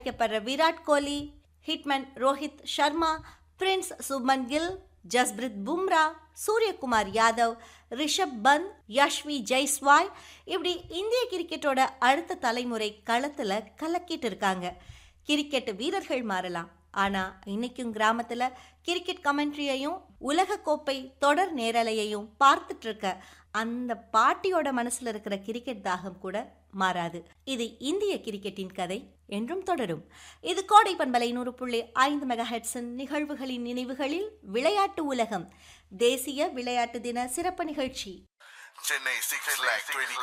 அழைக்கப்படுற Virat Kohli hitman Rohit Sharma prince Shubman Gill Jasprit Bumrah Suryakumar Yadav Rishabh Pant Yashasvi Jaiswal இப்படி இந்திய கிரிக்கெட்டோட அடுத்த தலைமுறை களத்துல கலக்கிட்டு இருக்காங்க கிரிக்கெட் வீரர்கள் மாறலாம் ஆனா இன்னைக்கும் கிராமத்துல கிரிக்கெட் கமெண்ட்ரியையும் உலக கோப்பை தொடர் நேரலையையும் பார்த்துட்டு இருக்க அந்த பாட்டியோட மனசுல இருக்கிற கிரிக்கெட் தாகம் கூட மாறாது இது இந்திய கிரிக்கெட்டின் கதை என்றும் தொடரும் இது கோடை பண்பலை நூறு புள்ளி ஐந்து மெகா ஹெட்ஸின் நிகழ்வுகளின் நினைவுகளில் விளையாட்டு உலகம் தேசிய விளையாட்டு தின சிறப்பு நிகழ்ச்சி Chennai 6 lakh 20